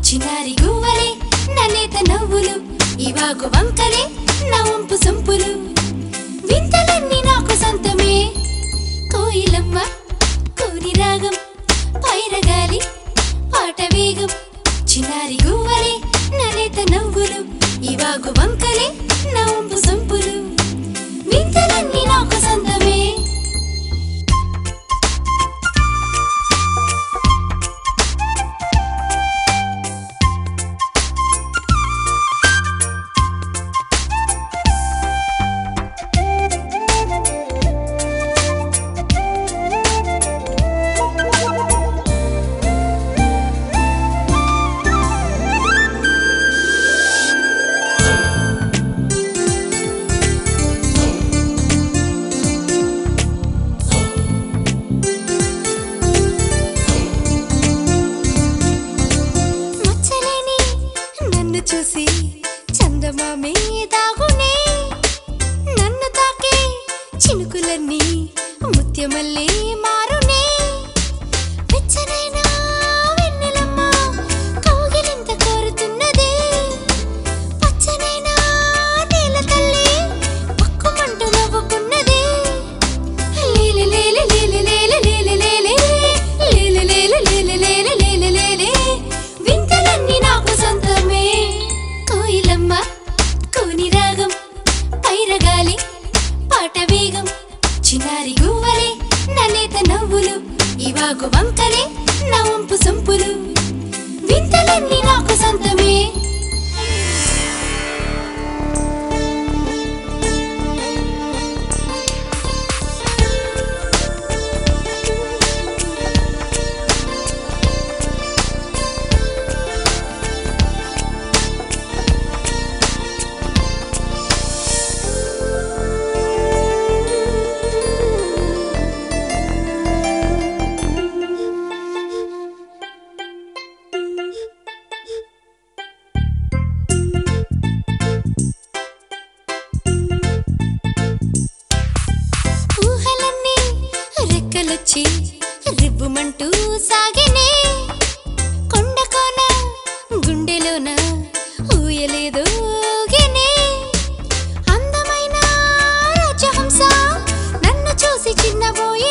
చిన్నారి గువ్వలే ననేత నవ్వులు ఇవాగు వంకలే నా వంపు సొంపులు వింతలన్నీ నాకు సొంతమే కోయిలమ్మ కోరి రాగం పైరగాలి పాట వేగం చిన్నారి గువ్వలే ననేత నవ్వులు ఇవాగు వంకలే నా వంపు సొంపులు వింతలన్నీ నాకు సొంతమే మచ్చలేని నన్ను చూసి చందమామే దాగునే నన్ను తాకే చినుకులన్నీ ముత్యమల్లే మారునే వెచ్చనైన వెన్నెలమ్మ కౌగిలింత కోరుతున్నదే పచ్చనైన నేల తల్లి పక్కుమంటూ నవ్వుకున్నదే లేలే లేలే లేలే లేలే లేలే లేలే లేలే లేలే లేలే లేలే లేలే లేలే వింతలన్నీ నాకు సొంతమే కోయిలమ్మ కోని రాగం పైరగాలి పాట వేగం చిన్నారి గువ్వలే ననేత నవ్వులు ఇవాగు వంకలే నా వంపు సొంపులు వింతలన్నీ నాకు సొంతమే ఊహలన్నీ రెక్కలొచ్చి రిబ్బుమంటూ సాగినే కొండ కోన గుండెలోన ఊయలేదో ఊగినే అందమైన రాజహంస నన్ను చూసి చిన్నబోయే